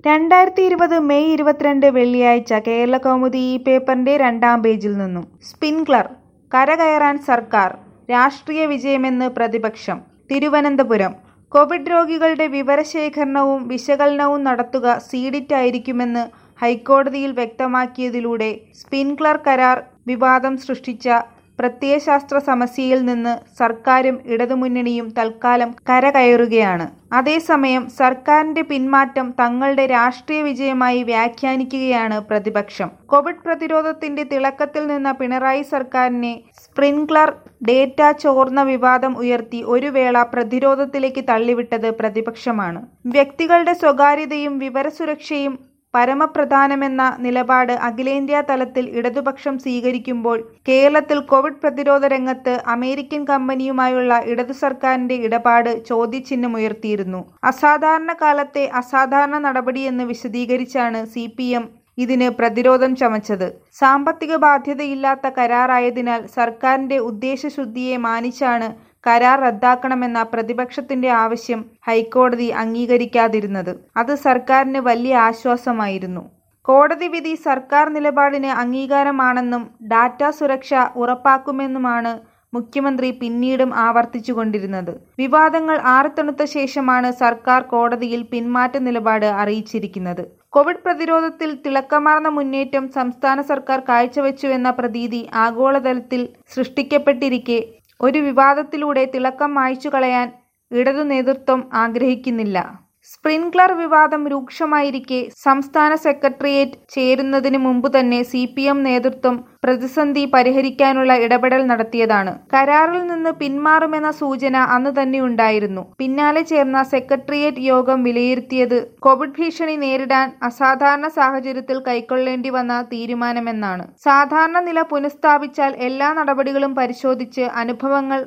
രണ്ടായിരത്തി ഇരുപത് മെയ് ഇരുപത്തിരണ്ട് വെള്ളിയാഴ്ച കേരളകൗമുദി ഈ പേപ്പറിന്റെ രണ്ടാം പേജിൽ നിന്നും സ്പിൻക്ലർ കരകയറാൻ സർക്കാർ രാഷ്ട്രീയ വിജയമെന്ന് പ്രതിപക്ഷം തിരുവനന്തപുരം കോവിഡ് രോഗികളുടെ വിവരശേഖരണവും വിശകലനവും നടത്തുക സീഡിറ്റ് ആയിരിക്കുമെന്ന് ഹൈക്കോടതിയിൽ വ്യക്തമാക്കിയതിലൂടെ സ്പിൻക്ലർ കരാർ വിവാദം സൃഷ്ടിച്ച പ്രത്യയശാസ്ത്ര സമസ്യയിൽ നിന്ന് സർക്കാരും ഇടതുമുന്നണിയും തൽക്കാലം കരകയറുകയാണ് അതേസമയം സർക്കാരിന്റെ പിന്മാറ്റം തങ്ങളുടെ രാഷ്ട്രീയ വിജയമായി വ്യാഖ്യാനിക്കുകയാണ് പ്രതിപക്ഷം കോവിഡ് പ്രതിരോധത്തിന്റെ തിളക്കത്തിൽ നിന്ന പിണറായി സർക്കാരിനെ സ്പ്രിൻക്ലർ ഡേറ്റ ചോർന്ന വിവാദം ഉയർത്തി ഒരു വേള പ്രതിരോധത്തിലേക്ക് തള്ളിവിട്ടത് പ്രതിപക്ഷമാണ് വ്യക്തികളുടെ സ്വകാര്യതയും വിവരസുരക്ഷയും പരമപ്രധാനമെന്ന നിലപാട് അഖിലേന്ത്യാ തലത്തിൽ ഇടതുപക്ഷം സ്വീകരിക്കുമ്പോൾ കേരളത്തിൽ കോവിഡ് പ്രതിരോധ രംഗത്ത് അമേരിക്കൻ കമ്പനിയുമായുള്ള ഇടതു സർക്കാരിന്റെ ഇടപാട് ചോദ്യചിഹ്നമുയർത്തിയിരുന്നു അസാധാരണ കാലത്തെ അസാധാരണ നടപടിയെന്ന് വിശദീകരിച്ചാണ് സി പി എം ഇതിന് പ്രതിരോധം ചമച്ചത് സാമ്പത്തിക ബാധ്യതയില്ലാത്ത കരാറായതിനാൽ സർക്കാരിന്റെ ഉദ്ദേശശുദ്ധിയെ മാനിച്ചാണ് കരാർ റദ്ദാക്കണമെന്ന പ്രതിപക്ഷത്തിന്റെ ആവശ്യം ഹൈക്കോടതി അംഗീകരിക്കാതിരുന്നത് അത് സർക്കാരിന് വലിയ ആശ്വാസമായിരുന്നു കോടതി വിധി സർക്കാർ നിലപാടിന് അംഗീകാരമാണെന്നും ഡാറ്റ സുരക്ഷ ഉറപ്പാക്കുമെന്നുമാണ് മുഖ്യമന്ത്രി പിന്നീടും ആവർത്തിച്ചുകൊണ്ടിരുന്നത് വിവാദങ്ങൾ ആറിത്തണുത്ത ശേഷമാണ് സർക്കാർ കോടതിയിൽ പിന്മാറ്റ നിലപാട് അറിയിച്ചിരിക്കുന്നത് കോവിഡ് പ്രതിരോധത്തിൽ തിളക്കമാർന്ന മുന്നേറ്റം സംസ്ഥാന സർക്കാർ കാഴ്ചവെച്ചുവെന്ന പ്രതീതി ആഗോളതലത്തിൽ സൃഷ്ടിക്കപ്പെട്ടിരിക്കെ ഒരു വിവാദത്തിലൂടെ തിളക്കം മായ്ച്ചു കളയാൻ ഇടതു നേതൃത്വം ആഗ്രഹിക്കുന്നില്ല സ്പ്രിൻക്ലർ വിവാദം രൂക്ഷമായിരിക്കെ സംസ്ഥാന സെക്രട്ടേറിയറ്റ് ചേരുന്നതിന് മുമ്പ് തന്നെ സി പി എം നേതൃത്വം പ്രതിസന്ധി പരിഹരിക്കാനുള്ള ഇടപെടൽ നടത്തിയതാണ് കരാറിൽ നിന്ന് പിന്മാറുമെന്ന സൂചന അന്ന് തന്നെ ഉണ്ടായിരുന്നു പിന്നാലെ ചേർന്ന സെക്രട്ടേറിയറ്റ് യോഗം വിലയിരുത്തിയത് കോവിഡ് ഭീഷണി നേരിടാൻ അസാധാരണ സാഹചര്യത്തിൽ കൈക്കൊള്ളേണ്ടി വന്ന തീരുമാനമെന്നാണ് സാധാരണ നില പുനഃസ്ഥാപിച്ചാൽ എല്ലാ നടപടികളും പരിശോധിച്ച് അനുഭവങ്ങൾ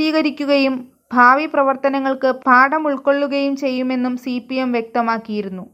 സ്വാംശീകരിക്കുകയും ഭാവി പ്രവർത്തനങ്ങൾക്ക് പാഠം ഉൾക്കൊള്ളുകയും ചെയ്യുമെന്നും സി വ്യക്തമാക്കിയിരുന്നു